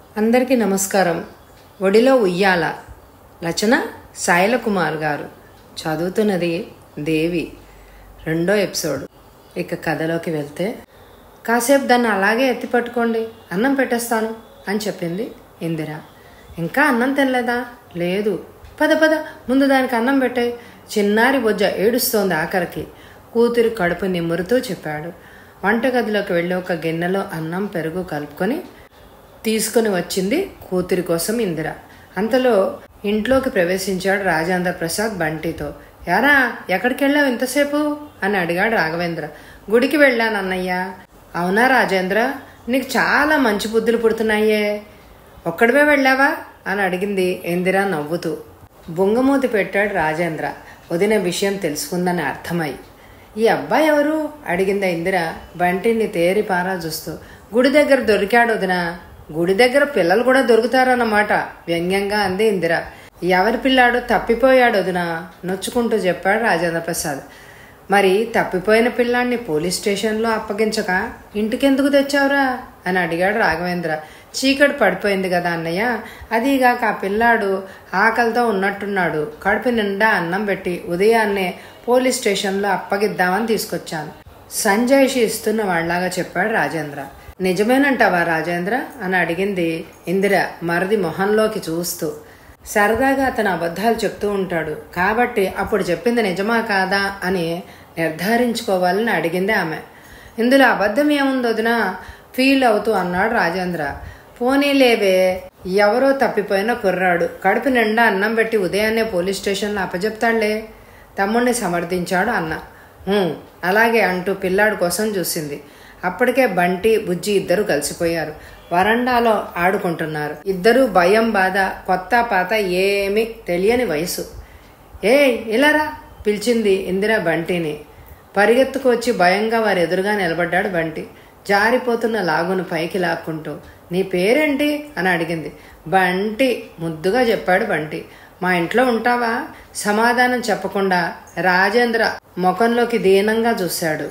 అందరికీ నమస్కారం ఒడిలో ఉయ్యాల రచన సాయిల కుమార్ గారు చదువుతున్నది దేవి రెండో ఎపిసోడ్ ఇక కథలోకి వెళ్తే కాసేపు దాన్ని అలాగే ఎత్తి పట్టుకోండి అన్నం పెట్టేస్తాను అని చెప్పింది ఇందిర ఇంకా అన్నం తినలేదా లేదు పద పద ముందు దానికి అన్నం పెట్టే చిన్నారి బొజ్జ ఏడుస్తోంది ఆఖరికి కూతురి కడుపు నిమ్మురుతూ చెప్పాడు వంటగదిలోకి వెళ్ళి ఒక గిన్నెలో అన్నం పెరుగు కలుపుకొని తీసుకుని వచ్చింది కూతురి కోసం ఇందిర అంతలో ఇంట్లోకి ప్రవేశించాడు రాజేంద్ర ప్రసాద్ బంటితో యారా ఎక్కడికి వెళ్ళావు ఇంతసేపు అని అడిగాడు రాఘవేంద్ర గుడికి వెళ్ళాను అన్నయ్య అవునా రాజేంద్ర నీకు చాలా మంచి బుద్ధులు పుడుతున్నాయే ఒక్కడివే వెళ్ళావా అని అడిగింది ఇందిర నవ్వుతూ బొంగమూతి పెట్టాడు రాజేంద్ర వదిన విషయం తెలుసుకుందని అర్థమై ఈ అబ్బాయి ఎవరు అడిగిందా ఇందిర బంటిని తేరి పారా చూస్తూ గుడి దగ్గర దొరికాడు వదిన గుడి దగ్గర పిల్లలు కూడా దొరుకుతారన్నమాట వ్యంగ్యంగా అంది ఇందిర ఎవరి పిల్లాడు తప్పిపోయాడు వదిన నొచ్చుకుంటూ చెప్పాడు రాజేంద్ర ప్రసాద్ మరి తప్పిపోయిన పిల్లాన్ని పోలీస్ స్టేషన్లో అప్పగించక ఇంటికెందుకు తెచ్చావురా అని అడిగాడు రాఘవేంద్ర చీకటి పడిపోయింది కదా అన్నయ్య అదీగాక ఆ పిల్లాడు ఆకలితో ఉన్నట్టున్నాడు కడుపు నిండా అన్నం పెట్టి ఉదయాన్నే పోలీస్ స్టేషన్లో అప్పగిద్దామని తీసుకొచ్చాను సంజయ్షి ఇస్తున్న వాళ్ళలాగా చెప్పాడు రాజేంద్ర నిజమేనంటావా రాజేంద్ర అని అడిగింది ఇందిర మరిది మొహంలోకి చూస్తూ సరదాగా అతను అబద్ధాలు చెప్తూ ఉంటాడు కాబట్టి అప్పుడు చెప్పింది నిజమా కాదా అని నిర్ధారించుకోవాలని అడిగింది ఆమె ఇందులో అబద్ధం ఏముంది వదినా ఫీల్ అవుతూ అన్నాడు రాజేంద్ర పోనీలేవే ఎవరో తప్పిపోయిన కుర్రాడు కడుపు నిండా అన్నం పెట్టి ఉదయాన్నే పోలీస్ స్టేషన్లో అప్పచెప్తాడులే తమ్ముడిని సమర్థించాడు అన్న "హూ, అలాగే అంటూ పిల్లాడు కోసం చూసింది అప్పటికే బంటి బుజ్జి ఇద్దరు కలిసిపోయారు వరండాలో ఆడుకుంటున్నారు ఇద్దరు భయం బాధ కొత్త పాత ఏమీ తెలియని వయసు ఏ ఇలారా పిలిచింది ఇందిరా బంటిని పరిగెత్తుకు వచ్చి భయంగా వారి ఎదురుగా నిలబడ్డాడు బంటి జారిపోతున్న లాగును పైకి లాక్కుంటూ నీ పేరేంటి అని అడిగింది బంటి ముద్దుగా చెప్పాడు బంటి మా ఇంట్లో ఉంటావా సమాధానం చెప్పకుండా రాజేంద్ర ముఖంలోకి దీనంగా చూశాడు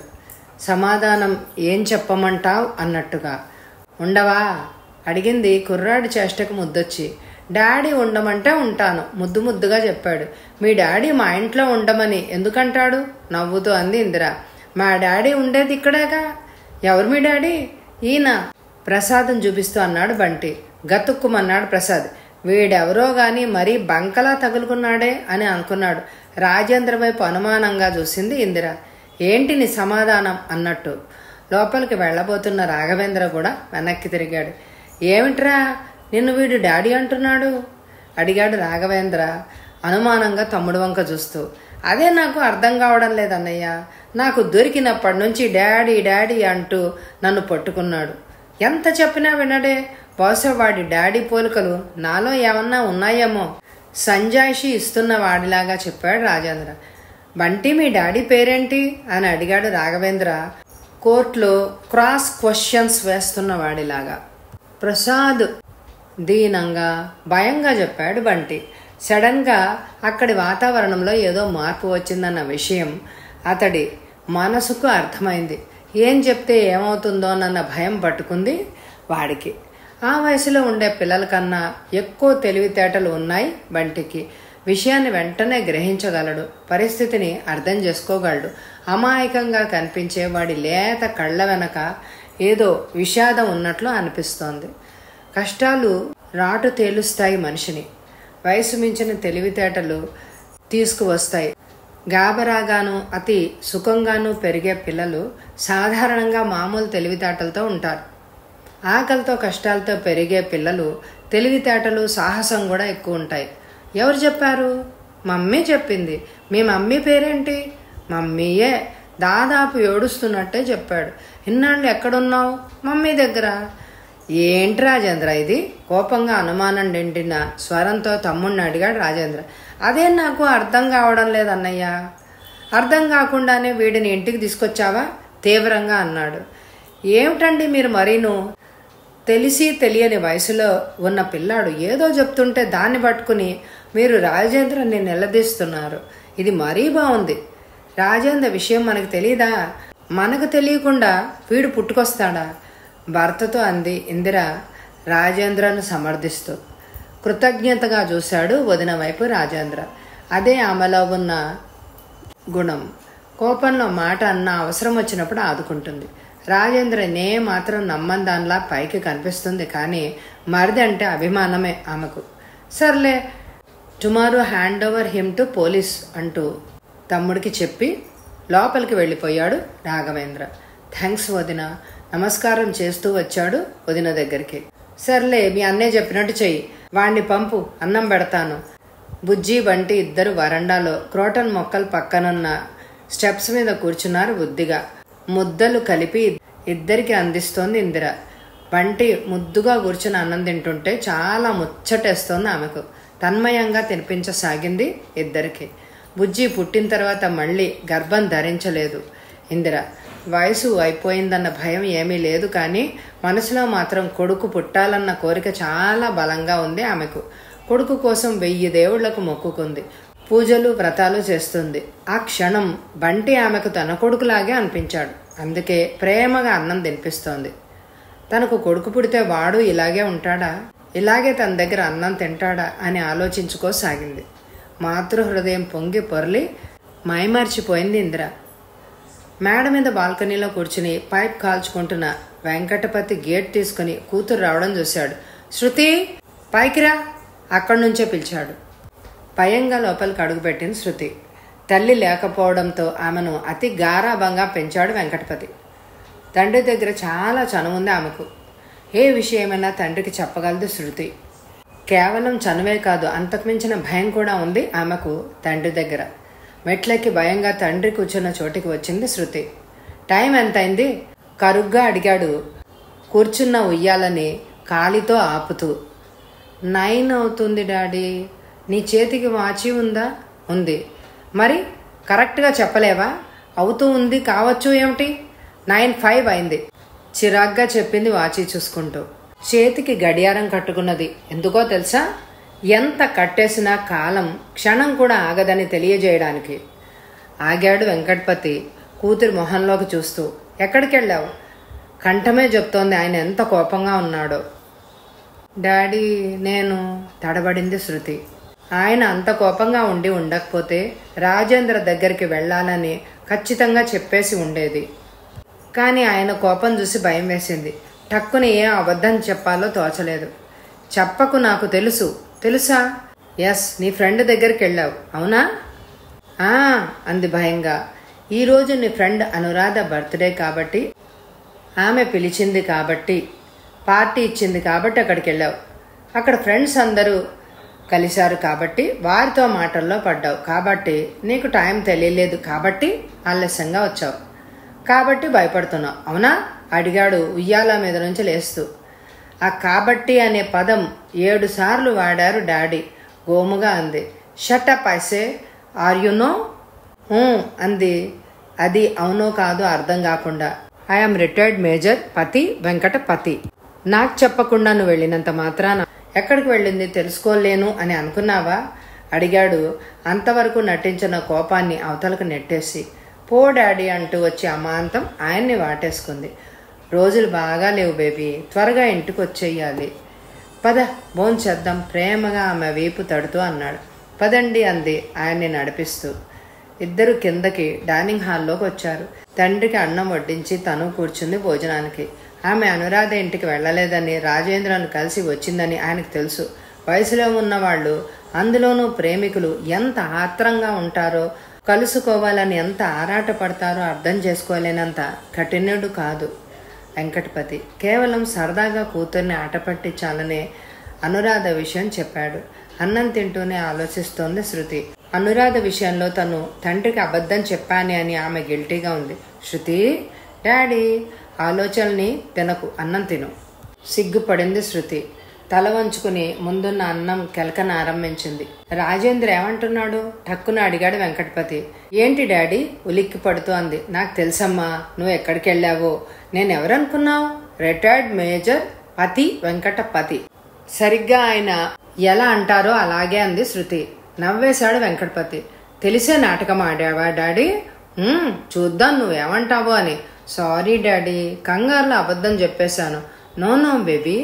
సమాధానం ఏం చెప్పమంటావ్ అన్నట్టుగా ఉండవా అడిగింది కుర్రాడి చేష్టకు ముద్దొచ్చి డాడీ ఉండమంటే ఉంటాను ముద్దు ముద్దుగా చెప్పాడు మీ డాడీ మా ఇంట్లో ఉండమని ఎందుకంటాడు నవ్వుతూ అంది ఇందిర మా డాడీ ఉండేది ఇక్కడేగా ఎవరు మీ డాడీ ఈయన ప్రసాదం చూపిస్తూ అన్నాడు బంటి గతుక్కుమన్నాడు ప్రసాద్ వీడెవరో గాని మరీ బంకలా తగులుకున్నాడే అని అనుకున్నాడు రాజేంద్ర వైపు అనుమానంగా చూసింది ఇందిర ఏంటి నీ సమాధానం అన్నట్టు లోపలికి వెళ్ళబోతున్న రాఘవేంద్ర కూడా వెనక్కి తిరిగాడు ఏమిట్రా నిన్ను వీడు డాడీ అంటున్నాడు అడిగాడు రాఘవేంద్ర అనుమానంగా తమ్ముడు వంక చూస్తూ అదే నాకు అర్థం కావడం లేదన్నయ్య నాకు దొరికినప్పటి నుంచి డాడీ డాడీ అంటూ నన్ను పట్టుకున్నాడు ఎంత చెప్పినా వినడే బహుశా వాడి డాడీ పోలికలు నాలో ఏమన్నా ఉన్నాయేమో సంజాయిషి ఇస్తున్న వాడిలాగా చెప్పాడు రాజేంద్ర బంటి మీ డాడీ పేరేంటి అని అడిగాడు రాఘవేంద్ర కోర్టులో క్రాస్ క్వశ్చన్స్ వేస్తున్న వాడిలాగా ప్రసాద్ దీనంగా భయంగా చెప్పాడు బంటి సడన్గా అక్కడి వాతావరణంలో ఏదో మార్పు వచ్చిందన్న విషయం అతడి మనసుకు అర్థమైంది ఏం చెప్తే ఏమవుతుందోనన్న భయం పట్టుకుంది వాడికి ఆ వయసులో ఉండే పిల్లల కన్నా ఎక్కువ తెలివితేటలు ఉన్నాయి బంటికి విషయాన్ని వెంటనే గ్రహించగలడు పరిస్థితిని అర్థం చేసుకోగలడు అమాయకంగా కనిపించే వాడి లేత కళ్ళ వెనక ఏదో విషాదం ఉన్నట్లు అనిపిస్తోంది కష్టాలు రాటు తేలుస్తాయి మనిషిని వయసు మించిన తెలివితేటలు తీసుకువస్తాయి గాబరాగాను అతి సుఖంగాను పెరిగే పిల్లలు సాధారణంగా మామూలు తెలివితేటలతో ఉంటారు ఆకలితో కష్టాలతో పెరిగే పిల్లలు తెలివితేటలు సాహసం కూడా ఎక్కువ ఉంటాయి ఎవరు చెప్పారు మమ్మీ చెప్పింది మీ మమ్మీ పేరేంటి మమ్మీయే దాదాపు ఏడుస్తున్నట్టే చెప్పాడు ఇన్నాళ్ళు ఎక్కడున్నావు మమ్మీ దగ్గర ఏంటి రాజేంద్ర ఇది కోపంగా అనుమానం నిండిన స్వరంతో తమ్ముడిని అడిగాడు రాజేంద్ర అదే నాకు అర్థం కావడం లేదన్నయ్య అర్థం కాకుండానే వీడిని ఇంటికి తీసుకొచ్చావా తీవ్రంగా అన్నాడు ఏమిటండి మీరు మరీను తెలిసి తెలియని వయసులో ఉన్న పిల్లాడు ఏదో చెప్తుంటే దాన్ని పట్టుకుని మీరు రాజేంద్రని నిలదీస్తున్నారు ఇది మరీ బాగుంది రాజేంద్ర విషయం మనకు తెలీదా మనకు తెలియకుండా వీడు పుట్టుకొస్తాడా భర్తతో అంది ఇందిర రాజేంద్రను సమర్థిస్తూ కృతజ్ఞతగా చూశాడు వదిన వైపు రాజేంద్ర అదే ఆమెలో ఉన్న గుణం కోపంలో మాట అన్న అవసరం వచ్చినప్పుడు ఆదుకుంటుంది రాజేంద్ర నే మాత్రం నమ్మని దానిలా పైకి కనిపిస్తుంది కానీ మరిది అంటే అభిమానమే ఆమెకు సర్లే tomorrow hand over him to police అంటూ తమ్ముడికి చెప్పి లోపలికి వెళ్ళిపోయాడు రాఘవేంద్ర థ్యాంక్స్ వదిన నమస్కారం చేస్తూ వచ్చాడు వదిన దగ్గరికి సర్లే మీ అన్నయ్య చెప్పినట్టు చెయ్యి వాణ్ణి పంపు అన్నం పెడతాను బుజ్జి వంటి ఇద్దరు వరండాలో క్రోటన్ మొక్కల పక్కనున్న స్టెప్స్ మీద కూర్చున్నారు బుద్ధిగా ముద్దలు కలిపి ఇద్దరికి అందిస్తోంది ఇందిర వంటి ముద్దుగా కూర్చుని అన్నం తింటుంటే చాలా ముచ్చటేస్తోంది ఆమెకు తన్మయంగా తినిపించసాగింది ఇద్దరికి బుజ్జి పుట్టిన తర్వాత మళ్ళీ గర్భం ధరించలేదు ఇందిర వయసు అయిపోయిందన్న భయం ఏమీ లేదు కానీ మనసులో మాత్రం కొడుకు పుట్టాలన్న కోరిక చాలా బలంగా ఉంది ఆమెకు కొడుకు కోసం వెయ్యి దేవుళ్లకు మొక్కుకుంది పూజలు వ్రతాలు చేస్తుంది ఆ క్షణం బంటి ఆమెకు తన కొడుకులాగే అనిపించాడు అందుకే ప్రేమగా అన్నం తినిపిస్తోంది తనకు కొడుకు పుడితే వాడు ఇలాగే ఉంటాడా ఇలాగే తన దగ్గర అన్నం తింటాడా అని ఆలోచించుకోసాగింది మాతృహృదయం పొంగి పొరలి మైమర్చిపోయింది ఇందిర మేడ మీద బాల్కనీలో కూర్చుని పైప్ కాల్చుకుంటున్న వెంకటపతి గేట్ తీసుకుని కూతురు రావడం చూశాడు శృతి పైకిరా అక్కడి నుంచే పిలిచాడు భయంగా లోపలికి అడుగుపెట్టింది శృతి తల్లి లేకపోవడంతో ఆమెను అతి గారాభంగా పెంచాడు వెంకటపతి తండ్రి దగ్గర చాలా చనువుంది ఆమెకు ఏ విషయమైనా తండ్రికి చెప్పగలదు శృతి కేవలం చనువే కాదు అంతకుమించిన భయం కూడా ఉంది ఆమెకు తండ్రి దగ్గర మెట్లకి భయంగా తండ్రి కూర్చున్న చోటికి వచ్చింది శృతి టైం ఎంతైంది కరుగ్గా అడిగాడు కూర్చున్న ఉయ్యాలని కాలితో ఆపుతూ నైన్ అవుతుంది డాడీ నీ చేతికి వాచి ఉందా ఉంది మరి కరెక్ట్గా చెప్పలేవా అవుతూ ఉంది కావచ్చు ఏమిటి నైన్ ఫైవ్ అయింది చిరాగ్గా చెప్పింది వాచి చూసుకుంటూ చేతికి గడియారం కట్టుకున్నది ఎందుకో తెలుసా ఎంత కట్టేసినా కాలం క్షణం కూడా ఆగదని తెలియజేయడానికి ఆగాడు వెంకట్పతి కూతురి మొహంలోకి చూస్తూ ఎక్కడికి వెళ్ళావు కంఠమే చెప్తోంది ఆయన ఎంత కోపంగా ఉన్నాడో డాడీ నేను తడబడింది శృతి ఆయన అంత కోపంగా ఉండి ఉండకపోతే రాజేంద్ర దగ్గరికి వెళ్ళాలని ఖచ్చితంగా చెప్పేసి ఉండేది కానీ ఆయన కోపం చూసి భయం వేసింది టక్కుని ఏ అబద్ధం చెప్పాలో తోచలేదు చెప్పకు నాకు తెలుసు తెలుసా ఎస్ నీ ఫ్రెండ్ దగ్గరికి వెళ్ళావు అవునా ఆ అంది భయంగా ఈరోజు నీ ఫ్రెండ్ అనురాధ బర్త్డే కాబట్టి ఆమె పిలిచింది కాబట్టి పార్టీ ఇచ్చింది కాబట్టి అక్కడికి వెళ్ళావు అక్కడ ఫ్రెండ్స్ అందరూ కలిశారు కాబట్టి వారితో మాటల్లో పడ్డావు కాబట్టి నీకు టైం తెలియలేదు కాబట్టి ఆలస్యంగా వచ్చావు కాబట్టి భయపడుతున్నావు అవునా అడిగాడు ఉయ్యాల మీద నుంచి లేస్తూ ఆ కాబట్టి అనే పదం ఏడు సార్లు వాడారు డాడీ గోముగా అంది shut up I say are you no అంది అది అవునో కాదో అర్థం కాకుండా ఐఎమ్ రిటైర్డ్ మేజర్ పతి వెంకట పతి నాకు చెప్పకుండా నువ్వు వెళ్ళినంత మాత్రాన ఎక్కడికి వెళ్ళింది తెలుసుకోలేను అని అనుకున్నావా అడిగాడు అంతవరకు నటించిన కోపాన్ని అవతలకు నెట్టేసి పో డాడీ అంటూ వచ్చి అమాంతం ఆయన్ని వాటేసుకుంది రోజులు బాగా లేవు బేబీ త్వరగా ఇంటికి వచ్చేయాలి పద భోంచేద్దాం ప్రేమగా ఆమె వీపు తడుతూ అన్నాడు పదండి అంది ఆయన్ని నడిపిస్తూ ఇద్దరు కిందకి డైనింగ్ హాల్లోకి వచ్చారు తండ్రికి అన్నం వడ్డించి తను కూర్చుంది భోజనానికి ఆమె అనురాధ ఇంటికి వెళ్ళలేదని రాజేంద్రను కలిసి వచ్చిందని ఆయనకు తెలుసు వయసులో ఉన్నవాళ్ళు అందులోనూ ప్రేమికులు ఎంత ఆత్రంగా ఉంటారో కలుసుకోవాలని ఎంత ఆరాటపడతారో అర్థం చేసుకోలేనంత కఠినుడు కాదు వెంకటపతి కేవలం సరదాగా కూతుర్ని ఆట పట్టించాలనే అనురాధ విషయం చెప్పాడు అన్నం తింటూనే ఆలోచిస్తోంది శృతి అనురాధ విషయంలో తను తండ్రికి అబద్ధం చెప్పాని అని ఆమె గిల్టీగా ఉంది శృతి డాడీ ఆలోచనల్ని తినకు అన్నం తిను సిగ్గుపడింది శృతి తల వంచుకుని ముందున్న అన్నం కెలకన ఆరంభించింది రాజేంద్ర ఏమంటున్నాడు టక్కున అడిగాడు వెంకటపతి ఏంటి డాడీ ఉలిక్కి పడుతూ అంది నాకు తెలుసమ్మా నువ్వు ఎక్కడికి వెళ్ళావో నేను ఎవరనుకున్నావు రిటైర్డ్ మేజర్ పతి వెంకటపతి సరిగ్గా ఆయన ఎలా అంటారో అలాగే అంది శృతి నవ్వేశాడు వెంకటపతి తెలిసే నాటకం ఆడావా డాడీ "ఉమ్, చూద్దాం నువ్వేమంటావో అని సారీ డాడీ కంగారులో అబద్ధం చెప్పేశాను నో నో బేబీ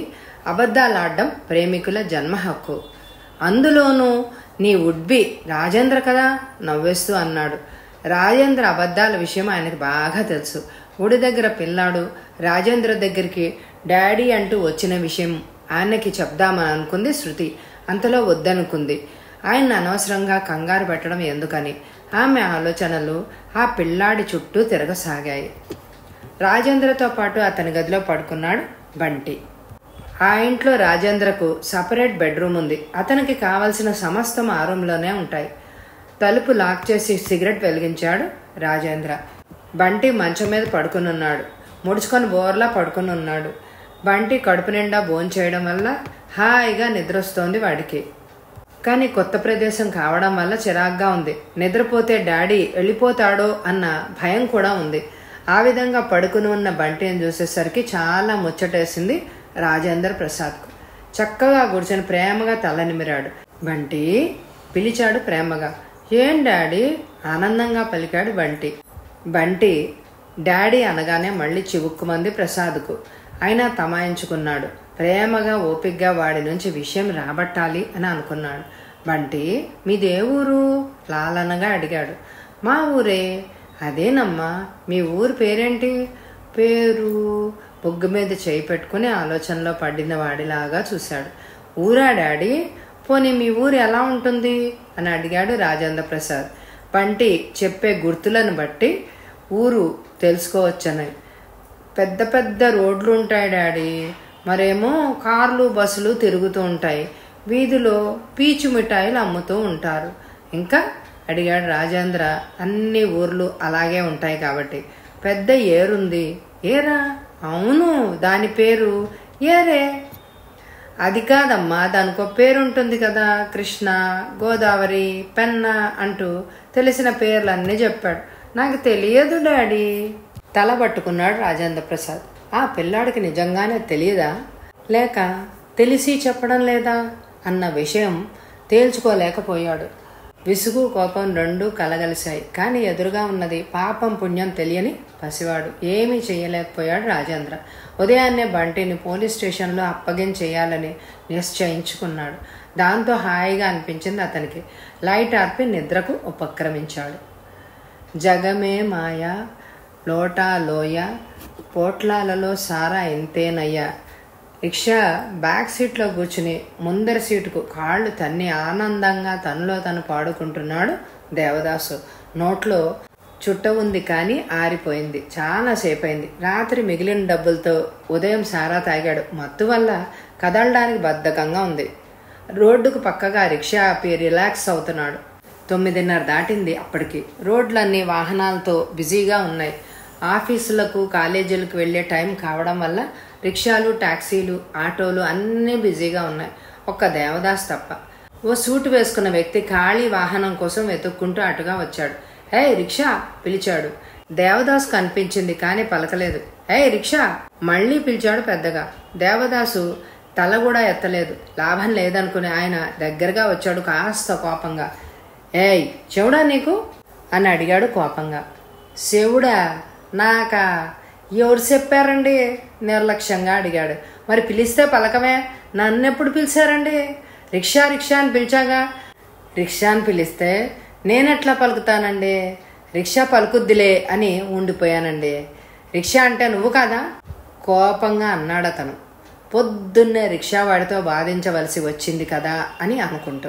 అబద్ధాలాడడం ప్రేమికుల జన్మ హక్కు అందులోనూ నీ ఉడ్బి రాజేంద్ర కదా నవ్వేస్తూ అన్నాడు రాజేంద్ర అబద్ధాల విషయం ఆయనకు బాగా తెలుసు గుడి దగ్గర పిల్లాడు రాజేంద్ర దగ్గరికి డాడీ అంటూ వచ్చిన విషయం ఆయనకి చెప్దామని అనుకుంది శృతి అంతలో వద్దనుకుంది ఆయన అనవసరంగా కంగారు పెట్టడం ఎందుకని ఆమె ఆలోచనలు ఆ పిల్లాడి చుట్టూ తిరగసాగాయి రాజేంద్రతో పాటు అతని గదిలో పడుకున్నాడు బంటి ఆ ఇంట్లో రాజేంద్రకు సపరేట్ బెడ్రూమ్ ఉంది అతనికి కావలసిన సమస్తం ఆ రూమ్లోనే ఉంటాయి తలుపు లాక్ చేసి సిగరెట్ వెలిగించాడు రాజేంద్ర బంటి మంచం మీద పడుకుని ఉన్నాడు ముడుచుకొని బోర్లా పడుకుని ఉన్నాడు బంటి కడుపు నిండా భోంచేయడం వల్ల హాయిగా నిద్రొస్తోంది వాడికి కానీ కొత్త ప్రదేశం కావడం వల్ల చిరాగ్గా ఉంది నిద్రపోతే డాడీ వెళ్ళిపోతాడో అన్న భయం కూడా ఉంది ఆ విధంగా పడుకుని ఉన్న బంటిని చూసేసరికి చాలా ముచ్చటేసింది రాజేంద్ర ప్రసాద్కు చక్కగా కూర్చొని ప్రేమగా తల నిమిరాడు బంటి పిలిచాడు ప్రేమగా ఏం డాడీ ఆనందంగా పలికాడు బంటి బంటి డాడీ అనగానే మళ్ళీ చివుక్కుమంది ప్రసాద్కు అయినా తమాయించుకున్నాడు ప్రేమగా ఓపిగ్గా వాడి నుంచి విషయం రాబట్టాలి అని అనుకున్నాడు బంటి మీదే ఊరు లాలనగా అడిగాడు మా ఊరే అదేనమ్మా మీ ఊరు పేరేంటి పేరు బొగ్గు మీద చేయి పెట్టుకుని ఆలోచనలో పడిన వాడిలాగా చూశాడు ఊరా డాడీ పోనీ మీ ఊరు ఎలా ఉంటుంది అని అడిగాడు రాజేంద్ర ప్రసాద్ బంటి చెప్పే గుర్తులను బట్టి ఊరు తెలుసుకోవచ్చని పెద్ద పెద్ద రోడ్లు ఉంటాయి డాడీ మరేమో కార్లు బస్సులు తిరుగుతూ ఉంటాయి వీధిలో పీచు మిఠాయిలు అమ్ముతూ ఉంటారు ఇంకా అడిగాడు రాజేంద్ర అన్ని ఊర్లు అలాగే ఉంటాయి కాబట్టి పెద్ద ఏరుంది ఏరా అవును దాని పేరు ఏరే అది కాదమ్మా దానికో పేరుంటుంది కదా కృష్ణ గోదావరి పెన్న అంటూ తెలిసిన పేర్లన్నీ చెప్పాడు నాకు తెలియదు డాడీ తల పట్టుకున్నాడు రాజేంద్ర ప్రసాద్ ఆ పిల్లాడికి నిజంగానే తెలియదా లేక తెలిసి చెప్పడం లేదా అన్న విషయం తేల్చుకోలేకపోయాడు విసుగు కోపం రెండూ కలగలిశాయి కానీ ఎదురుగా ఉన్నది పాపం పుణ్యం తెలియని పసివాడు ఏమీ చేయలేకపోయాడు రాజేంద్ర ఉదయాన్నే బంటిని పోలీస్ స్టేషన్లో అప్పగించేయాలని నిశ్చయించుకున్నాడు దాంతో హాయిగా అనిపించింది అతనికి లైట్ ఆర్పి నిద్రకు ఉపక్రమించాడు జగమే మాయ లోటా లోయ పోట్లాలలో సారా ఇంతేనయ్యా రిక్షా బ్యాక్ సీట్లో కూర్చుని ముందర సీటుకు కాళ్ళు తన్ని ఆనందంగా తనలో తను పాడుకుంటున్నాడు దేవదాసు నోట్లో చుట్ట ఉంది కానీ ఆరిపోయింది చాలాసేపు అయింది రాత్రి మిగిలిన డబ్బులతో ఉదయం సారా తాగాడు మత్తు వల్ల కదలడానికి బద్ధకంగా ఉంది రోడ్డుకు పక్కగా రిక్షా ఆపి రిలాక్స్ అవుతున్నాడు తొమ్మిదిన్నర దాటింది అప్పటికి రోడ్లన్నీ వాహనాలతో బిజీగా ఉన్నాయి ఆఫీసులకు కాలేజీలకు వెళ్ళే టైం కావడం వల్ల రిక్షాలు టాక్సీలు ఆటోలు అన్నీ బిజీగా ఉన్నాయి ఒక్క దేవదాస్ తప్ప ఓ సూట్ వేసుకున్న వ్యక్తి ఖాళీ వాహనం కోసం వెతుక్కుంటూ అటుగా వచ్చాడు హే రిక్షా పిలిచాడు దేవదాస్ కనిపించింది కానీ పలకలేదు హే రిక్షా మళ్ళీ పిలిచాడు పెద్దగా దేవదాసు తల కూడా ఎత్తలేదు లాభం లేదనుకుని ఆయన దగ్గరగా వచ్చాడు కాస్త కోపంగా ఏయ్ చెవుడా నీకు అని అడిగాడు కోపంగా శివుడా నాకా ఎవరు చెప్పారండి నిర్లక్ష్యంగా అడిగాడు మరి పిలిస్తే పలకమే నన్నెప్పుడు పిలిచారండి రిక్షా రిక్షా అని పిలిచాగా రిక్షా అని పిలిస్తే నేనెట్లా పలుకుతానండి రిక్షా పలుకుద్దిలే అని ఉండిపోయానండి రిక్షా అంటే నువ్వు కాదా కోపంగా అన్నాడు అతను పొద్దున్నే రిక్షా వాడితో బాధించవలసి వచ్చింది కదా అని అనుకుంటూ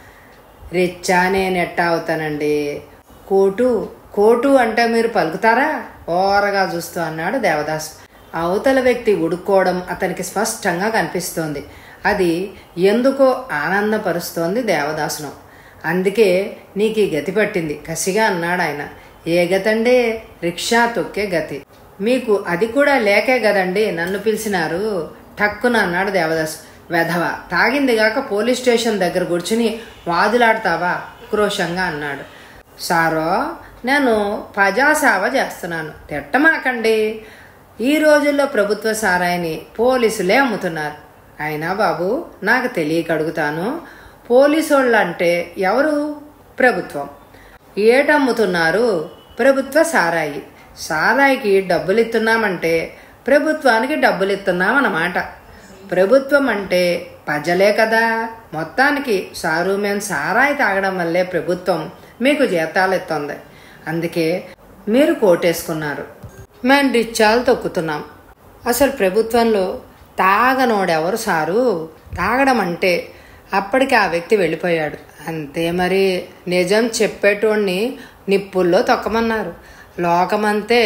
రిచ్చా నేను ఎట్టా అవుతానండి కోటు కోటు అంటే మీరు పలుకుతారా ఓరగా చూస్తూ అన్నాడు దేవదాస్ అవతల వ్యక్తి ఉడుక్కోవడం అతనికి స్పష్టంగా కనిపిస్తోంది అది ఎందుకో ఆనందపరుస్తోంది దేవదాసును అందుకే నీకు ఈ గతి పట్టింది కసిగా అన్నాడు ఆయన ఏ గతండే రిక్షా తొక్కే గతి మీకు అది కూడా లేకే గదండి నన్ను పిలిచినారు టక్కున అన్నాడు దేవదాస్ వెధవ తాగిందిగాక పోలీస్ స్టేషన్ దగ్గర కూర్చుని వాదులాడతావా క్రోషంగా అన్నాడు సారో నేను ప్రజాసేవ చేస్తున్నాను తిట్టమాకండి ఈ రోజుల్లో ప్రభుత్వ సారాయిని పోలీసులే అమ్ముతున్నారు అయినా బాబు నాకు తెలియక అడుగుతాను పోలీసు అంటే ఎవరు ప్రభుత్వం ఏటమ్ముతున్నారు ప్రభుత్వ సారాయి సారాయికి డబ్బులు ఇస్తున్నామంటే ప్రభుత్వానికి డబ్బులు ఇస్తున్నాం అన్నమాట ప్రభుత్వం అంటే ప్రజలే కదా మొత్తానికి సారు మేము సారాయి తాగడం వల్లే ప్రభుత్వం మీకు జీతాలు ఎత్తుంది అందుకే మీరు కోటేసుకున్నారు మేము రిచ్చాలు తొక్కుతున్నాం అసలు ప్రభుత్వంలో తాగనోడెవరు సారు తాగడం అంటే అప్పటికి ఆ వ్యక్తి వెళ్ళిపోయాడు అంతే మరి నిజం చెప్పేటోడిని నిప్పుల్లో తొక్కమన్నారు లోకమంతే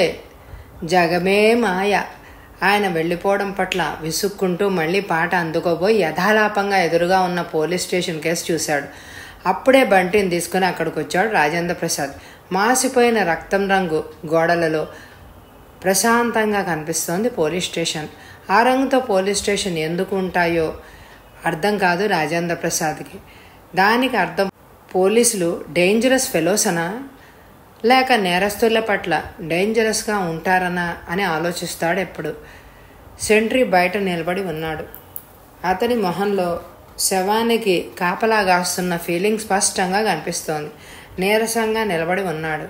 జగమే మాయ ఆయన వెళ్ళిపోవడం పట్ల విసుక్కుంటూ మళ్ళీ పాట అందుకోబోయి యథాలాపంగా ఎదురుగా ఉన్న పోలీస్ స్టేషన్ కేసు చూశాడు అప్పుడే బంటిని తీసుకుని అక్కడికి వచ్చాడు రాజేంద్ర ప్రసాద్ మాసిపోయిన రక్తం రంగు గోడలలో ప్రశాంతంగా కనిపిస్తోంది పోలీస్ స్టేషన్ ఆ రంగుతో పోలీస్ స్టేషన్ ఎందుకు ఉంటాయో అర్థం కాదు రాజేంద్ర ప్రసాద్కి దానికి అర్థం పోలీసులు డేంజరస్ ఫెలోసనా లేక నేరస్తుల పట్ల డేంజరస్గా ఉంటారనా అని ఆలోచిస్తాడు ఎప్పుడు సెంట్రీ బయట నిలబడి ఉన్నాడు అతని మొహంలో శవానికి కాపలా కాస్తున్న ఫీలింగ్ స్పష్టంగా కనిపిస్తోంది నీరసంగా నిలబడి ఉన్నాడు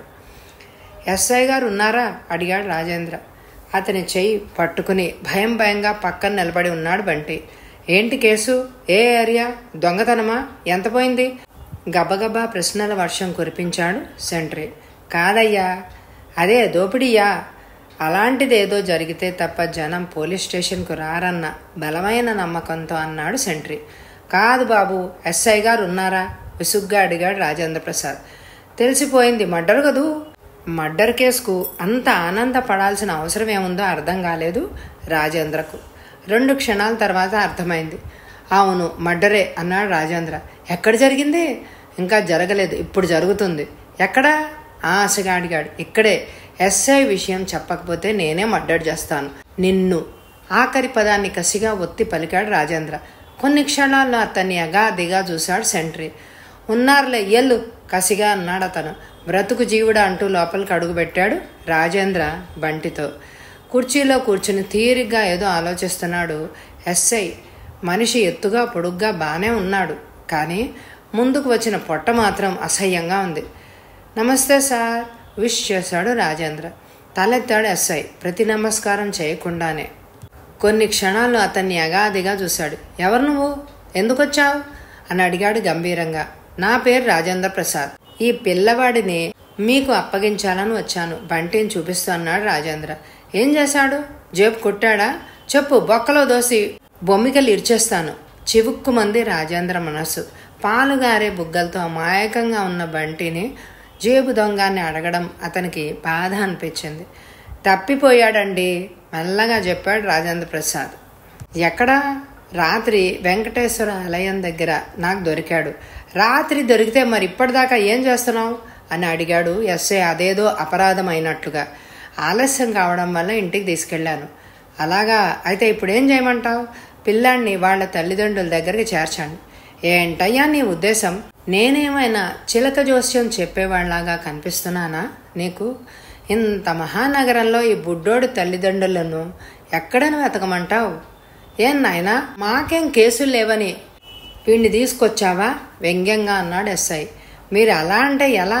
ఎస్ఐ గారు ఉన్నారా అడిగాడు రాజేంద్ర అతని చెయ్యి పట్టుకుని భయం భయంగా పక్కన నిలబడి ఉన్నాడు బంటి ఏంటి కేసు ఏ ఏరియా దొంగతనమా ఎంత పోయింది గబగబా ప్రశ్నల వర్షం కురిపించాడు సెంట్రీ కాదయ్యా అదే దోపిడీయా అలాంటిదేదో జరిగితే తప్ప జనం పోలీస్ స్టేషన్కు రారన్న బలమైన నమ్మకంతో అన్నాడు సెంట్రీ కాదు బాబు ఎస్ఐ గారు ఉన్నారా విసుగ్గా అడిగాడు రాజేంద్ర ప్రసాద్ తెలిసిపోయింది మర్డర్ కదూ మర్డర్ కేసుకు అంత ఆనందపడాల్సిన అవసరం ఏముందో అర్థం కాలేదు రాజేంద్రకు రెండు క్షణాల తర్వాత అర్థమైంది అవును మర్డరే అన్నాడు రాజేంద్ర ఎక్కడ జరిగింది ఇంకా జరగలేదు ఇప్పుడు జరుగుతుంది ఎక్కడా ఆశగా అడిగాడు ఇక్కడే ఎస్ఐ విషయం చెప్పకపోతే నేనే మర్డర్ చేస్తాను నిన్ను ఆఖరి పదాన్ని కసిగా ఒత్తి పలికాడు రాజేంద్ర కొన్ని క్షణాల్లో అతన్ని అగాదిగా చూశాడు సెంట్రీ ఉన్నారులే ఎల్లు కసిగా అన్నాడు అతను బ్రతుకు జీవుడా అంటూ లోపలికి అడుగుపెట్టాడు రాజేంద్ర బంటితో కుర్చీలో కూర్చుని తీరిగ్గా ఏదో ఆలోచిస్తున్నాడు ఎస్ఐ మనిషి ఎత్తుగా పొడుగ్గా బానే ఉన్నాడు కానీ ముందుకు వచ్చిన పొట్ట మాత్రం అసహ్యంగా ఉంది నమస్తే సార్ విష్ చేశాడు రాజేంద్ర తలెత్తాడు ఎస్ఐ ప్రతి నమస్కారం చేయకుండానే కొన్ని క్షణాలు అతన్ని అగాదిగా చూశాడు ఎవరు నువ్వు ఎందుకొచ్చావు అని అడిగాడు గంభీరంగా నా పేరు రాజేంద్ర ప్రసాద్ ఈ పిల్లవాడిని మీకు అప్పగించాలని వచ్చాను బంటిని చూపిస్తూ అన్నాడు రాజేంద్ర ఏం చేశాడు జేబు కొట్టాడా చెప్పు బొక్కలో దోసి బొమ్మికలు ఇర్చేస్తాను చివుక్కుమంది రాజేంద్ర మనస్సు పాలుగారే బుగ్గలతో అమాయకంగా ఉన్న బంటిని జేబు దొంగాన్ని అడగడం అతనికి బాధ అనిపించింది తప్పిపోయాడండి మెల్లగా చెప్పాడు రాజేంద్ర ప్రసాద్ ఎక్కడా రాత్రి వెంకటేశ్వర ఆలయం దగ్గర నాకు దొరికాడు రాత్రి దొరికితే మరి ఇప్పటిదాకా ఏం చేస్తున్నావు అని అడిగాడు ఎస్ఐ అదేదో అపరాధం అయినట్లుగా ఆలస్యం కావడం వల్ల ఇంటికి తీసుకెళ్లాను అలాగా అయితే ఇప్పుడు ఏం చేయమంటావు పిల్లాన్ని వాళ్ళ తల్లిదండ్రుల దగ్గరికి చేర్చండి ఏంటయ్యా నీ ఉద్దేశం నేనేమైనా చిలక జోస్యం చెప్పేవాళ్లాగా కనిపిస్తున్నానా నీకు ఇంత మహానగరంలో ఈ బుడ్డోడి తల్లిదండ్రులను ఎక్కడను వెతకమంటావు ఏం నాయనా మాకేం కేసులు లేవని వీడిని తీసుకొచ్చావా వ్యంగ్యంగా అన్నాడు ఎస్ఐ మీరు అలా అంటే ఎలా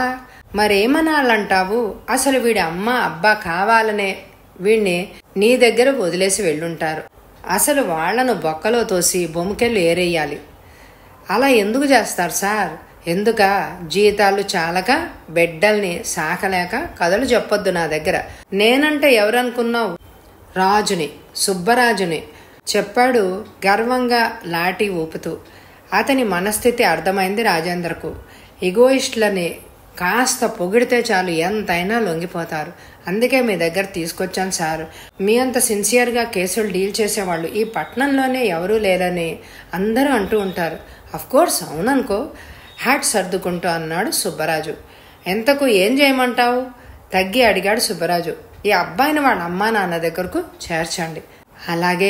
మరేమనాలంటావు అసలు వీడి అమ్మ అబ్బా కావాలనే వీడిని నీ దగ్గర వదిలేసి వెళ్ళుంటారు అసలు వాళ్లను బొక్కలో తోసి బొమ్మకెళ్ళు ఏరేయాలి అలా ఎందుకు చేస్తారు సార్ ఎందుక జీతాలు చాలక బిడ్డల్ని సాకలేక కథలు చెప్పొద్దు నా దగ్గర నేనంటే ఎవరనుకున్నావు రాజుని సుబ్బరాజుని చెప్పాడు గర్వంగా లాఠీ ఊపుతూ అతని మనస్థితి అర్థమైంది రాజేంద్రకు ఇగోయిస్టులని కాస్త పొగిడితే చాలు ఎంతైనా లొంగిపోతారు అందుకే మీ దగ్గర తీసుకొచ్చాను సార్ మీ అంత సిన్సియర్గా కేసులు డీల్ చేసేవాళ్ళు ఈ పట్టణంలోనే ఎవరూ లేరని అందరూ అంటూ ఉంటారు కోర్స్ అవుననుకో హ్యాట్ సర్దుకుంటూ అన్నాడు సుబ్బరాజు ఎంతకు ఏం చేయమంటావు తగ్గి అడిగాడు సుబ్బరాజు ఈ అబ్బాయిని వాళ్ళ అమ్మా నాన్న దగ్గరకు చేర్చండి అలాగే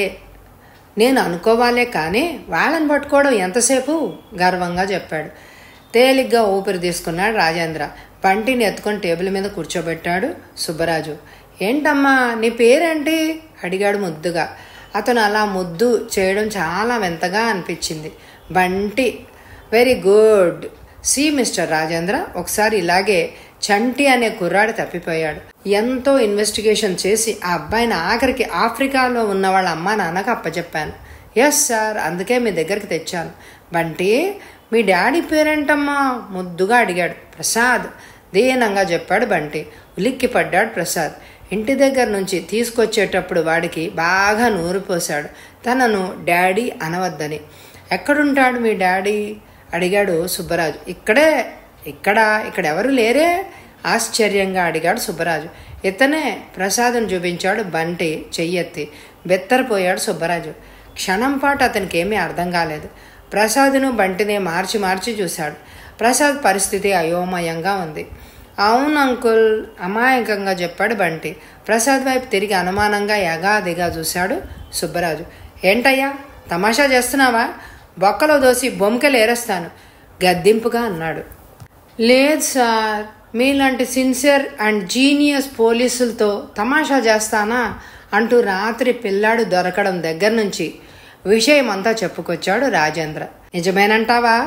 నేను అనుకోవాలే కానీ వాళ్ళని పట్టుకోవడం ఎంతసేపు గర్వంగా చెప్పాడు తేలిగ్గా ఊపిరి తీసుకున్నాడు రాజేంద్ర పంటిని ఎత్తుకొని టేబుల్ మీద కూర్చోబెట్టాడు సుబ్బరాజు ఏంటమ్మా నీ పేరేంటి అడిగాడు ముద్దుగా అతను అలా ముద్దు చేయడం చాలా వింతగా అనిపించింది Bunty very good see mister Rajendra ఒకసారి ఇలాగే చంటి అనే కుర్రాడు తప్పిపోయాడు ఎంతో ఇన్వెస్టిగేషన్ చేసి ఆ అబ్బాయిని ఆఖరికి ఆఫ్రికాలో ఉన్న వాళ్ళ అమ్మా నాన్నకు అప్పచెప్పాను ఎస్ సార్ అందుకే మీ దగ్గరికి తెచ్చాను బంటి మీ డాడీ పేరేంటమ్మా ముద్దుగా అడిగాడు ప్రసాద్ దీనంగా చెప్పాడు బంటి ఉలిక్కి పడ్డాడు ప్రసాద్ ఇంటి దగ్గర నుంచి తీసుకొచ్చేటప్పుడు వాడికి బాగా నూరు పోశాడు తనను డాడీ అనవద్దని ఎక్కడుంటాడు మీ డాడీ అడిగాడు సుబ్బరాజు ఇక్కడే ఇక్కడ ఇక్కడ ఎవరు లేరే ఆశ్చర్యంగా అడిగాడు సుబ్బరాజు ఇతనే ప్రసాద్ను చూపించాడు బంటి చెయ్యెత్తి బెత్తరపోయాడు సుబ్బరాజు క్షణం పాటు అతనికి ఏమీ అర్థం కాలేదు ప్రసాద్ను బంటిని మార్చి మార్చి చూశాడు ప్రసాద్ పరిస్థితి అయోమయంగా ఉంది అవును అంకుల్ అమాయకంగా చెప్పాడు బంటి ప్రసాద్ వైపు తిరిగి అనుమానంగా యగాదిగా చూశాడు సుబ్బరాజు ఏంటయ్యా తమాషా చేస్తున్నావా బొక్కలో దోసి బొమ్మకెలు ఏరేస్తాను గద్దింపుగా అన్నాడు లేదు సార్ మీలాంటి సిన్సియర్ అండ్ జీనియస్ పోలీసులతో తమాషా చేస్తానా అంటూ రాత్రి పిల్లాడు దొరకడం దగ్గర నుంచి విషయం అంతా చెప్పుకొచ్చాడు రాజేంద్ర నిజమేనంటావా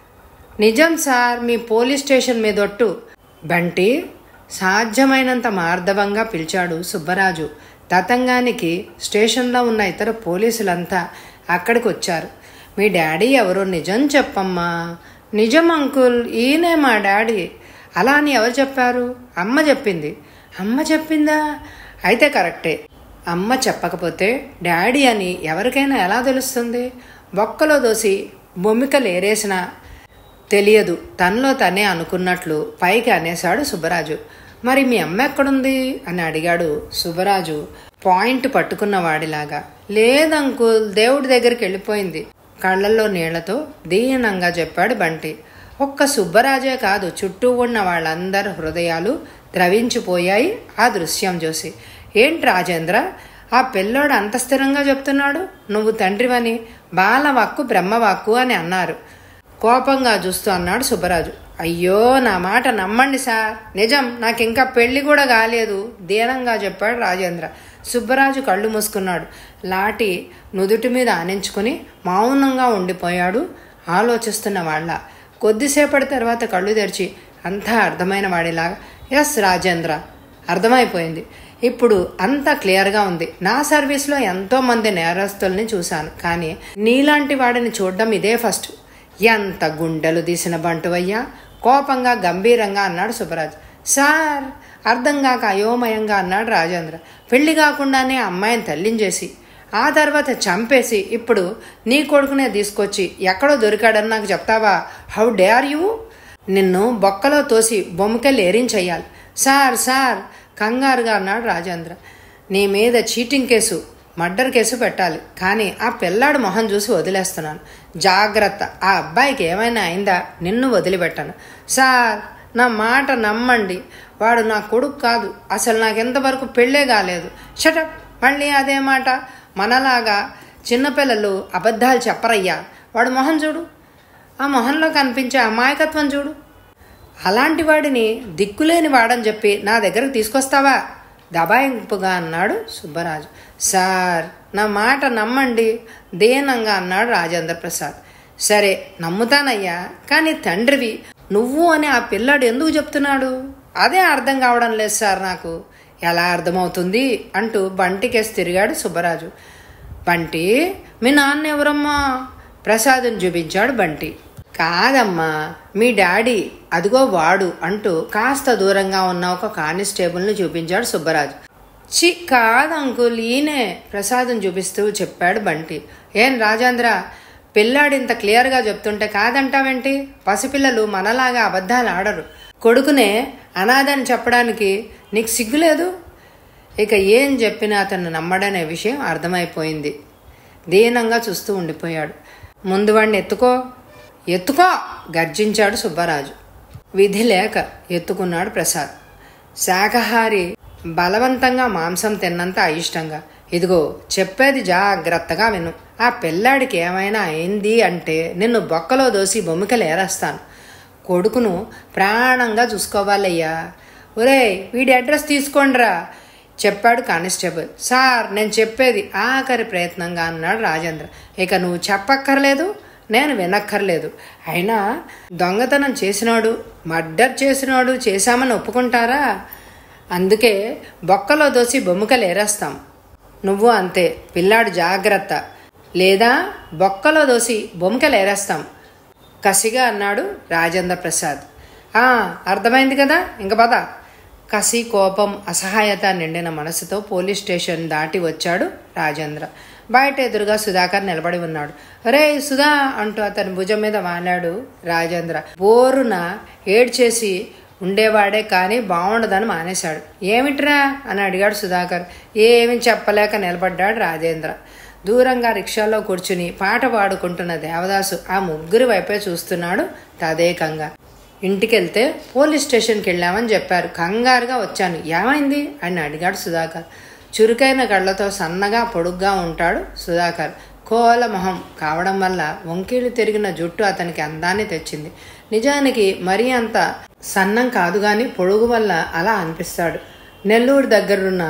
నిజం సార్ మీ పోలీస్ స్టేషన్ మీదొట్టు బంటి సాధ్యమైనంత మార్దవంగా పిలిచాడు సుబ్బరాజు తతంగానికి స్టేషన్లో ఉన్న ఇతర పోలీసులంతా అక్కడికి వచ్చారు మీ డాడీ ఎవరో నిజం చెప్పమ్మా నిజం అంకుల్ ఈయనే మా డాడీ అలా అని ఎవరు చెప్పారు అమ్మ చెప్పింది అమ్మ చెప్పిందా అయితే కరెక్టే అమ్మ చెప్పకపోతే డాడీ అని ఎవరికైనా ఎలా తెలుస్తుంది బొక్కలో దోసి బొమ్మికలు ఏరేసినా తెలియదు తనలో తనే అనుకున్నట్లు పైకి అనేశాడు సుబ్బరాజు మరి మీ అమ్మ ఎక్కడుంది అని అడిగాడు సుబ్బరాజు పాయింట్ పట్టుకున్నవాడిలాగా లేదంకుల్ దేవుడి దగ్గరికి వెళ్ళిపోయింది కళ్ళల్లో నీళ్లతో దీనంగా చెప్పాడు బంటి ఒక్క సుబ్బరాజే కాదు చుట్టూ ఉన్న వాళ్ళందరి హృదయాలు ద్రవించిపోయాయి ఆ దృశ్యం చూసి ఏంటి రాజేంద్ర ఆ పిల్లోడు అంత స్థిరంగా చెప్తున్నాడు నువ్వు తండ్రివని బాలవాక్కు బ్రహ్మవాక్కు అని అన్నారు కోపంగా చూస్తూ అన్నాడు సుబ్బరాజు అయ్యో నా మాట నమ్మండి సార్ నిజం నాకు ఇంకా పెళ్లి కూడా కాలేదు దీనంగా చెప్పాడు రాజేంద్ర సుబ్బరాజు కళ్ళు మూసుకున్నాడు లాటి నుదుటి మీద ఆనించుకుని మౌనంగా ఉండిపోయాడు ఆలోచిస్తున్న వాళ్ళ కొద్దిసేపటి తర్వాత కళ్ళు తెరిచి అంతా అర్థమైన వాడిలాగా ఎస్ రాజేంద్ర అర్థమైపోయింది ఇప్పుడు అంతా క్లియర్గా ఉంది నా సర్వీస్లో ఎంతో మంది నేరస్తుల్ని చూశాను కానీ నీలాంటి వాడిని చూడడం ఇదే ఫస్ట్ ఎంత గుండెలు తీసిన బంటువయ్యా కోపంగా గంభీరంగా అన్నాడు సుబ్బరాజ్ సార్ అర్థం కాక అయోమయంగా అన్నాడు రాజేంద్ర పెళ్లి కాకుండానే అమ్మాయిని తల్లించేసి ఆ తర్వాత చంపేసి ఇప్పుడు నీ కొడుకునే తీసుకొచ్చి ఎక్కడో దొరికాడని నాకు చెప్తావా హౌ డేర్ యూ నిన్ను బొక్కలో తోసి బొమ్మకెళ్ళి ఏరించెయ్యాలి సార్ సార్ కంగారుగా అన్నాడు రాజేంద్ర నీ మీద చీటింగ్ కేసు మర్డర్ కేసు పెట్టాలి కానీ ఆ పిల్లాడు మొహం చూసి వదిలేస్తున్నాను జాగ్రత్త ఆ అబ్బాయికి ఏమైనా అయిందా నిన్ను వదిలిపెట్టాను సార్ నా మాట నమ్మండి వాడు నా కొడుకు కాదు అసలు నాకు ఎంతవరకు పెళ్ళే కాలేదు షటప్ మళ్ళీ అదే మాట మనలాగా చిన్నపిల్లలు అబద్ధాలు చెప్పరయ్యా వాడు మొహం చూడు ఆ మొహంలో కనిపించే అమాయకత్వం చూడు అలాంటి వాడిని దిక్కులేని వాడని చెప్పి నా దగ్గరకు తీసుకొస్తావా దబాయింపుగా అన్నాడు సుబ్బరాజు సార్ నా మాట నమ్మండి దీనంగా అన్నాడు రాజేంద్ర ప్రసాద్ సరే నమ్ముతానయ్యా కానీ తండ్రివి నువ్వు అని ఆ పిల్లాడు ఎందుకు చెప్తున్నాడు అదే అర్థం కావడం లేదు సార్ నాకు ఎలా అర్థమవుతుంది అంటూ బంటికేసి తిరిగాడు సుబ్బరాజు బంటి మీ నాన్న ఎవరమ్మా ప్రసాద్ని చూపించాడు బంటి కాదమ్మా మీ డాడీ అదిగో వాడు అంటూ కాస్త దూరంగా ఉన్న ఒక కానిస్టేబుల్ని చూపించాడు సుబ్బరాజు చి కాదు అంకుల్ ఈయనే ప్రసాదం చూపిస్తూ చెప్పాడు బంటి ఏం రాజేంద్ర పిల్లాడు ఇంత క్లియర్గా చెప్తుంటే కాదంటావేంటి పసిపిల్లలు మనలాగా అబద్ధాలు ఆడరు కొడుకునే అనాథని చెప్పడానికి నీకు సిగ్గులేదు ఇక ఏం చెప్పినా అతను నమ్మడనే విషయం అర్థమైపోయింది దీనంగా చూస్తూ ఉండిపోయాడు ముందు వాడిని ఎత్తుకో ఎత్తుకో గర్జించాడు సుబ్బరాజు విధి లేక ఎత్తుకున్నాడు ప్రసాద్ శాకాహారి బలవంతంగా మాంసం తిన్నంత అయిష్టంగా ఇదిగో చెప్పేది జాగ్రత్తగా విను ఆ పిల్లాడికి ఏమైనా అయింది అంటే నిన్ను బొక్కలో దోసి బొమ్మికలు ఏరేస్తాను కొడుకును ప్రాణంగా చూసుకోవాలయ్యా ఒరేయ్ వీడి అడ్రస్ తీసుకోండిరా చెప్పాడు కానిస్టేబుల్ సార్ నేను చెప్పేది ఆఖరి ప్రయత్నంగా అన్నాడు రాజేంద్ర ఇక నువ్వు చెప్పక్కర్లేదు నేను వినక్కర్లేదు అయినా దొంగతనం చేసినాడు మర్డర్ చేసినాడు చేశామని ఒప్పుకుంటారా అందుకే బొక్కలో దోసి బొమ్మకలు ఏరేస్తాం నువ్వు అంతే పిల్లాడు జాగ్రత్త లేదా బొక్కలో దోసి బొమ్మకెలేరేస్తాం కసిగా అన్నాడు రాజేంద్ర ప్రసాద్ ఆ అర్థమైంది కదా ఇంక పద కసి కోపం అసహాయత నిండిన మనసుతో పోలీస్ స్టేషన్ దాటి వచ్చాడు రాజేంద్ర బయట ఎదురుగా సుధాకర్ నిలబడి ఉన్నాడు రే సుధా అంటూ అతని భుజం మీద వాలాడు రాజేంద్ర బోరున ఏడ్చేసి ఉండేవాడే కానీ బాగుండదని మానేశాడు ఏమిట్రా అని అడిగాడు సుధాకర్ ఏమీ చెప్పలేక నిలబడ్డాడు రాజేంద్ర దూరంగా రిక్షాలో కూర్చుని పాట పాడుకుంటున్న దేవదాసు ఆ ముగ్గురి వైపే చూస్తున్నాడు తదేకంగా ఇంటికెళ్తే పోలీస్ స్టేషన్కి వెళ్ళామని చెప్పారు కంగారుగా వచ్చాను ఏమైంది అని అడిగాడు సుధాకర్ చురుకైన కళ్ళతో సన్నగా పొడుగ్గా ఉంటాడు సుధాకర్ కోల మొహం కావడం వల్ల వంకీలు తిరిగిన జుట్టు అతనికి అందాన్ని తెచ్చింది నిజానికి మరీ అంత సన్నం కాదు గాని పొడుగు వల్ల అలా అనిపిస్తాడు నెల్లూరు దగ్గరున్న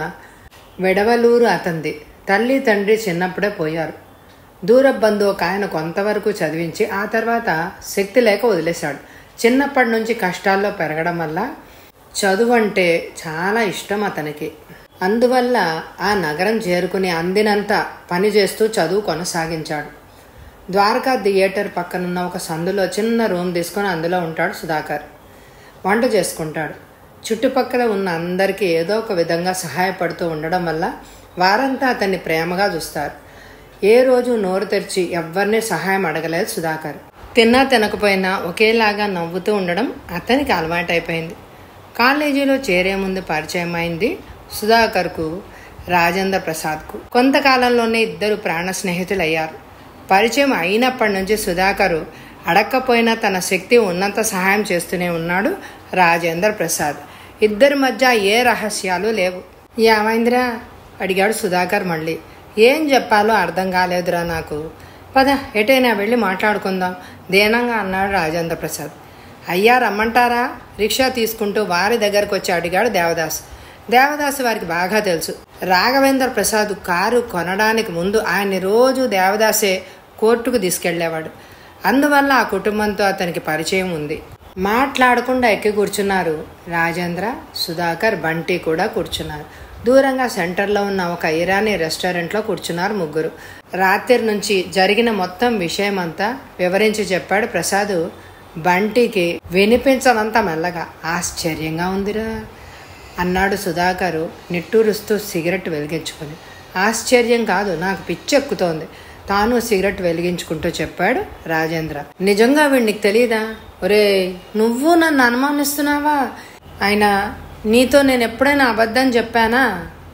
వెడవలూరు అతంది తల్లి తండ్రి చిన్నప్పుడే పోయారు దూర బంధువు ఒక ఆయన కొంతవరకు చదివించి ఆ తర్వాత శక్తి లేక వదిలేశాడు చిన్నప్పటి నుంచి కష్టాల్లో పెరగడం వల్ల చదువు అంటే చాలా ఇష్టం అతనికి అందువల్ల ఆ నగరం చేరుకుని అందినంత పని చేస్తూ చదువు కొనసాగించాడు ద్వారకా థియేటర్ పక్కనున్న ఒక సందులో చిన్న రూమ్ తీసుకొని అందులో ఉంటాడు సుధాకర్ వంట చేసుకుంటాడు చుట్టుపక్కల ఉన్న అందరికీ ఏదో ఒక విధంగా సహాయపడుతూ ఉండడం వల్ల వారంతా అతన్ని ప్రేమగా చూస్తారు ఏ రోజు నోరు తెరిచి ఎవ్వరినీ సహాయం అడగలేదు సుధాకర్ తిన్నా తినకపోయినా ఒకేలాగా నవ్వుతూ ఉండడం అతనికి అలవాటైపోయింది కాలేజీలో చేరే ముందు పరిచయం అయింది సుధాకర్కు రాజేంద్ర ప్రసాద్కు కొంతకాలంలోనే ఇద్దరు ప్రాణ స్నేహితులయ్యారు పరిచయం అయినప్పటి నుంచి సుధాకరు అడక్కపోయినా తన శక్తి ఉన్నంత సహాయం చేస్తూనే ఉన్నాడు రాజేంద్ర ప్రసాద్ ఇద్దరి మధ్య ఏ రహస్యాలు లేవు ఏమైందిరా అడిగాడు సుధాకర్ మళ్ళీ ఏం చెప్పాలో అర్థం కాలేదురా నాకు పద ఎటైనా వెళ్ళి మాట్లాడుకుందాం దేనంగా అన్నాడు రాజేంద్ర ప్రసాద్ అయ్యా రమ్మంటారా రిక్షా తీసుకుంటూ వారి దగ్గరకు వచ్చి అడిగాడు దేవదాస్ దేవదాస్ వారికి బాగా తెలుసు రాఘవేంద్ర ప్రసాద్ కారు కొనడానికి ముందు ఆయన్ని రోజు దేవదాసే కోర్టుకు తీసుకెళ్లేవాడు అందువల్ల ఆ కుటుంబంతో అతనికి పరిచయం ఉంది మాట్లాడకుండా ఎక్కి కూర్చున్నారు రాజేంద్ర సుధాకర్ బంటి కూడా కూర్చున్నారు దూరంగా సెంటర్లో ఉన్న ఒక ఇరానీ రెస్టారెంట్లో కూర్చున్నారు ముగ్గురు రాత్రి నుంచి జరిగిన మొత్తం విషయం అంతా వివరించి చెప్పాడు ప్రసాద్ బంటికి వినిపించనంత మెల్లగా ఆశ్చర్యంగా ఉందిరా అన్నాడు సుధాకరు నిట్టూరుస్తూ సిగరెట్ వెలిగించుకొని ఆశ్చర్యం కాదు నాకు పిచ్చెక్కుతోంది తాను సిగరెట్ వెలిగించుకుంటూ చెప్పాడు రాజేంద్ర నిజంగా వీడికి తెలియదా ఒరే నువ్వు నన్ను అనుమానిస్తున్నావా ఆయన నీతో నేను ఎప్పుడైనా అబద్ధం చెప్పానా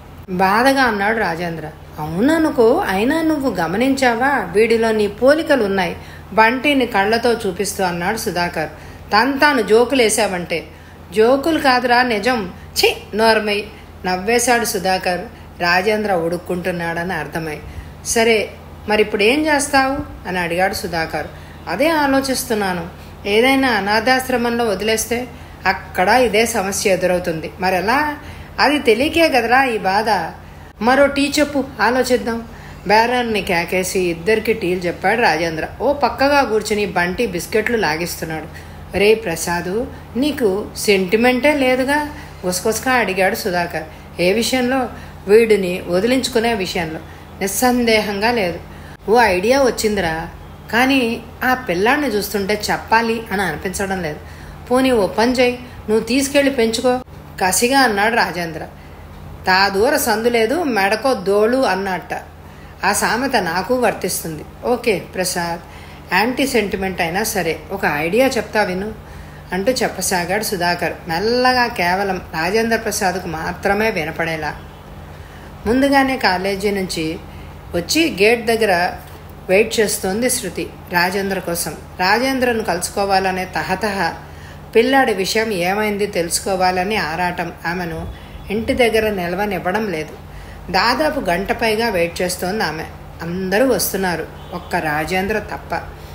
బాధగా అన్నాడు రాజేంద్ర అవుననుకో అయినా నువ్వు గమనించావా వీడిలో నీ పోలికలు ఉన్నాయి బంటిని కళ్ళతో చూపిస్తూ అన్నాడు సుధాకర్ తను తాను జోకులేసావంటే జోకులు కాదురా నిజం ఛీ నోర్మై నవ్వేశాడు సుధాకర్ రాజేంద్ర ఉడుక్కుంటున్నాడని అర్థమై సరే మరి ఇప్పుడు ఏం చేస్తావు అని అడిగాడు సుధాకర్ అదే ఆలోచిస్తున్నాను ఏదైనా అనాథాశ్రమంలో వదిలేస్తే అక్కడ ఇదే సమస్య ఎదురవుతుంది మరెలా అది తెలియకే కదరా ఈ బాధ మరో టీ చెప్పు ఆలోచిద్దాం బేరాన్ని కేకేసి ఇద్దరికి టీలు చెప్పాడు రాజేంద్ర ఓ పక్కగా కూర్చుని బంటి బిస్కెట్లు లాగిస్తున్నాడు రే ప్రసాదు నీకు సెంటిమెంటే లేదుగా గుసగుసగా అడిగాడు సుధాకర్ ఏ విషయంలో వీడిని వదిలించుకునే విషయంలో నిస్సందేహంగా లేదు ఓ ఐడియా వచ్చిందిరా కానీ ఆ పిల్లాడిని చూస్తుంటే చెప్పాలి అని అనిపించడం లేదు పోనీ ఓ పని చేయి నువ్వు తీసుకెళ్లి పెంచుకో కసిగా అన్నాడు రాజేంద్ర తా దూర సందు లేదు మెడకో దోళు అన్నట్ట ఆ సామెత నాకు వర్తిస్తుంది ఓకే ప్రసాద్ యాంటీ సెంటిమెంట్ అయినా సరే ఒక ఐడియా చెప్తా విను అంటూ చెప్పసాగాడు సుధాకర్ మెల్లగా కేవలం రాజేంద్ర ప్రసాద్కు మాత్రమే వినపడేలా ముందుగానే కాలేజీ నుంచి వచ్చి గేట్ దగ్గర వెయిట్ చేస్తోంది శృతి రాజేంద్ర కోసం రాజేంద్రను కలుసుకోవాలనే తహతహ పిల్లాడి విషయం ఏమైంది తెలుసుకోవాలని ఆరాటం ఆమెను ఇంటి దగ్గర నిలవనివ్వడం లేదు దాదాపు గంట పైగా వెయిట్ చేస్తోంది ఆమె అందరూ వస్తున్నారు ఒక్క రాజేంద్ర తప్ప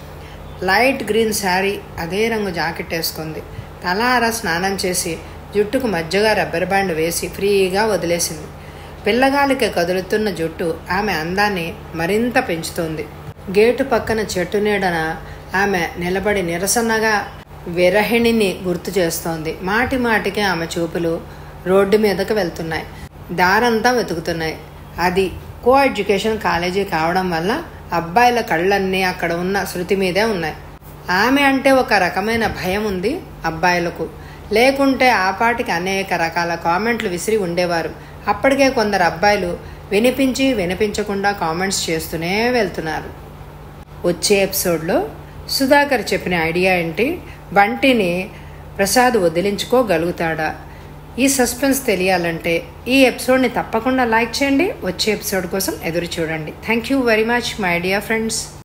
లైట్ గ్రీన్ శారీ అదే రంగు జాకెట్ వేసుకుంది తలారా స్నానం చేసి జుట్టుకు మధ్యగా రబ్బర్ బ్యాండ్ వేసి ఫ్రీగా వదిలేసింది పిల్లగాలికి కదులుతున్న జుట్టు ఆమె అందాన్ని మరింత పెంచుతోంది గేటు పక్కన చెట్టు నీడన ఆమె నిలబడి నిరసనగా విరహిణిని గుర్తు చేస్తోంది మాటి మాటికి ఆమె చూపులు రోడ్డు మీదకు వెళ్తున్నాయి దారంతా వెతుకుతున్నాయి అది కో ఎడ్యుకేషన్ కాలేజీ కావడం వల్ల అబ్బాయిల కళ్ళన్నీ అక్కడ ఉన్న శృతి మీదే ఉన్నాయి ఆమె అంటే ఒక రకమైన భయం ఉంది అబ్బాయిలకు లేకుంటే ఆ పాటికి అనేక రకాల కామెంట్లు విసిరి ఉండేవారు అప్పటికే కొందరు అబ్బాయిలు వినిపించి వినిపించకుండా కామెంట్స్ చేస్తూనే వెళ్తున్నారు వచ్చే ఎపిసోడ్లో సుధాకర్ చెప్పిన ఐడియా ఏంటి బంటిని ప్రసాద్ వదిలించుకోగలుగుతాడా ఈ సస్పెన్స్ తెలియాలంటే ఈ ఎపిసోడ్ని తప్పకుండా లైక్ చేయండి వచ్చే ఎపిసోడ్ కోసం ఎదురు చూడండి thank you very much my dear friends